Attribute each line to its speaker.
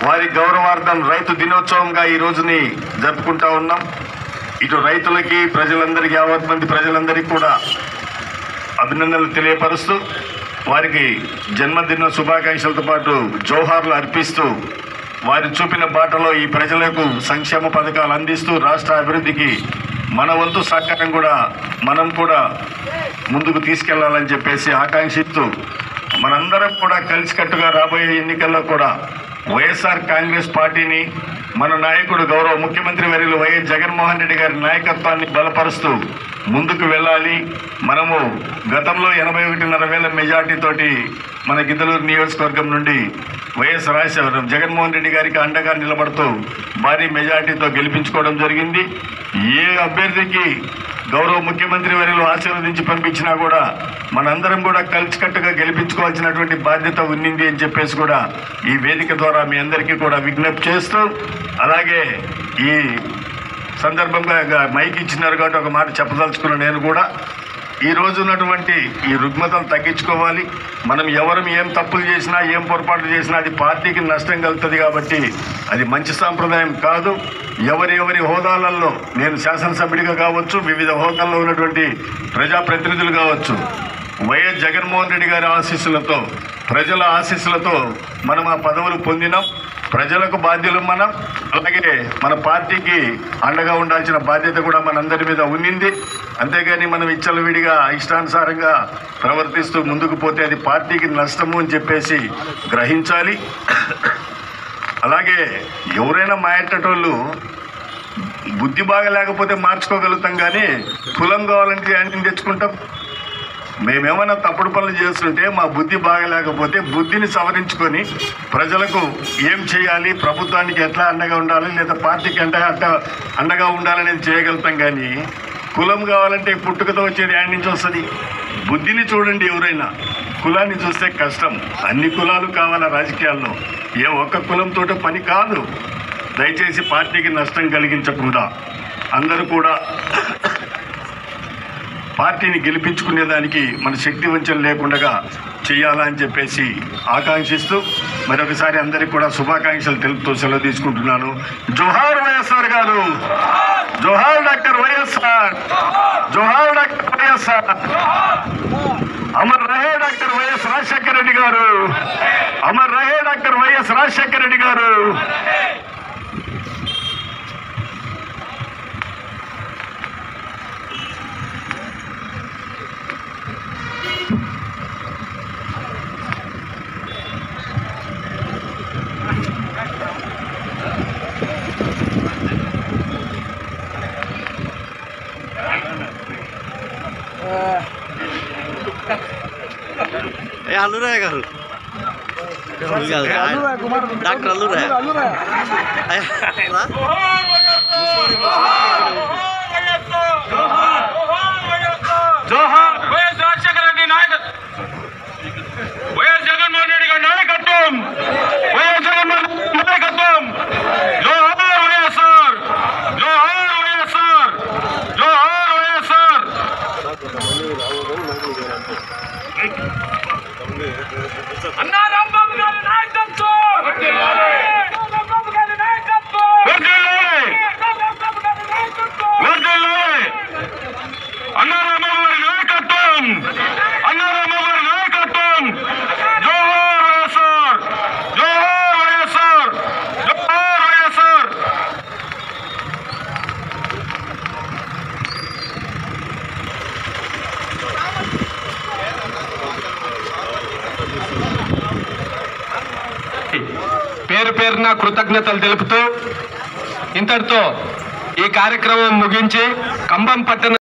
Speaker 1: వారి గౌరవార్థం రైతు దినోత్సవంగా ఈ రోజుని జరుపుకుంటా ఉన్నాం ఇటు రైతులకి ప్రజలందరికీ యావత్ మంది ప్రజలందరికీ కూడా అభినందనలు తెలియపరుస్తూ వారికి జన్మదిన శుభాకాంక్షలతో పాటు జోహార్లు అర్పిస్తూ వారు చూపిన బాటలో ఈ ప్రజలకు సంక్షేమ పథకాలు అందిస్తూ రాష్ట్ర అభివృద్ధికి మన వంతు సహకారం కూడా మనం కూడా ముందుకు తీసుకెళ్లాలని చెప్పేసి ఆకాంక్షిస్తూ మనందరం కూడా కలిసికట్టుగా రాబోయే ఎన్నికల్లో కూడా వైఎస్ఆర్ కాంగ్రెస్ పార్టీని మన నాయకుడు గౌరవ ముఖ్యమంత్రి వర్యులు వైఎస్ జగన్మోహన్ రెడ్డి గారి నాయకత్వాన్ని బలపరుస్తూ ముందుకు వెళ్ళాలి మనము గతంలో ఎనభై ఒకటిన్నర వేల మెజార్టీతోటి మన గిద్దలూరు నియోజకవర్గం నుండి వైఎస్ రాజశేఖర జగన్మోహన్ రెడ్డి గారికి అండగా నిలబడుతూ భారీ మెజార్టీతో గెలిపించుకోవడం జరిగింది ఏ అభ్యర్థికి గౌరవ ముఖ్యమంత్రి వర్యులు ఆశీర్వదించి పంపించినా కూడా మనందరం కూడా కలిసికట్టుగా గెలిపించుకోవాల్సినటువంటి బాధ్యత ఉన్నింది అని చెప్పేసి కూడా ఈ వేదిక ద్వారా మీ అందరికీ కూడా విజ్ఞప్తి చేస్తూ అలాగే ఈ సందర్భంగా ఇక మైక్ ఇచ్చినారు కాబట్టి ఒక మాట చెప్పదలుచుకున్న నేను కూడా ఈ రోజు ఉన్నటువంటి ఈ రుగ్మతలు తగ్గించుకోవాలి మనం ఎవరు ఏం తప్పులు చేసినా ఏం పొరపాట్లు చేసినా అది పార్టీకి నష్టం కలుగుతుంది కాబట్టి అది మంచి సాంప్రదాయం కాదు ఎవరి ఎవరి హోదాలలో నేను శాసనసభ్యుడిగా కావచ్చు వివిధ హోదాల్లో ఉన్నటువంటి ప్రజాప్రతినిధులు కావచ్చు వైఎస్ జగన్మోహన్ రెడ్డి గారి ఆశీస్సులతో ప్రజల ఆశీస్సులతో మనం ఆ పదవులు పొందినాం ప్రజలకు బాధ్యులు మనం అలాగే మన పార్టీకి అండగా ఉండాల్సిన బాధ్యత కూడా మనందరి మీద ఉన్నింది అంతేగాని మనం ఇచ్చలవిడిగా ఇష్టానుసారంగా ప్రవర్తిస్తూ ముందుకు పోతే అది పార్టీకి నష్టము అని చెప్పేసి గ్రహించాలి అలాగే ఎవరైనా మాయేటోళ్ళు బుద్ధి బాగా లేకపోతే మార్చుకోగలుగుతాం కానీ కులం కావాలంటే అన్ని తెచ్చుకుంటాం మేమేమైనా తప్పుడు పనులు చేస్తుంటే మా బుద్ధి బాగలేకపోతే బుద్ధిని సవరించుకొని ప్రజలకు ఏం చేయాలి ప్రభుత్వానికి ఎట్లా అండగా ఉండాలి లేదా పార్టీకి అంట అట్ట అండగా ఉండాలనేది చేయగలుగుతాం కానీ కులం కావాలంటే పుట్టుకతో వచ్చేది యాడ్ నుంచి వస్తుంది బుద్ధిని చూడండి ఎవరైనా కులాన్ని చూస్తే కష్టం అన్ని కులాలు కావాలా రాజకీయాల్లో ఏ ఒక్క కులంతో పని కాదు దయచేసి పార్టీకి నష్టం కలిగించకుండా అందరూ కూడా పార్టీని గెలిపించుకునేదానికి మన శక్తి వంచన లేకుండా చేయాలా అని చెప్పేసి ఆకాంక్షిస్తూ మరొకసారి అందరికి కూడా శుభాకాంక్షలు తెలుపుతూ సెలవు తీసుకుంటున్నాను జోహార్ వైఎస్ఆర్ గారు జోహార్ డాక్టర్ వైఎస్ఆర్ జోహార్ డాక్టర్ వైఎస్ఆర్ అమర్ రహే డాక్టర్ వైఎస్ రాజశేఖర రెడ్డి గారు అమర్ రహే డాక్టర్ వైఎస్ రాజశేఖర రెడ్డి గారు
Speaker 2: ఏ అల్లురాయ గారు అల్లు కాదు, డాక్టర్ అల్లురాయ అయ్యా, రా.
Speaker 1: జోహార్
Speaker 3: వైఎస్ రాజశేఖర రెడ్డి నాయకత్వం వైఎస్ జగన్మోహన్ రెడ్డి గారి నాయకత్వం వైఎస్ జగన్మోహన్ రెడ్డి నాయకత్వం జోహార్ వైఎస్ఆర్ జోహార్ వైఎస్ఆర్ జోహార్ వైఎస్ఆర్ అన్నా రాంబాబు గారి నాయకత్వం రాంబాబు గారి నాయకత్వం వర్ధిల్లాలి వర్ధిల్లాలి అన్నారామయ్య గారి నాయకత్వం అన్నారామయ్య గారి నాయకత్వం జోహార్ వైఎస్ఆర్ జోహార్ వైఎస్ఆర్ జోహార్ వైఎస్ఆర్ పేరు పేరున కృతజ్ఞతలు తెలుపుతూ ఇంతటితో ఈ కార్యక్రమం ముగించి కంబం పట్టణ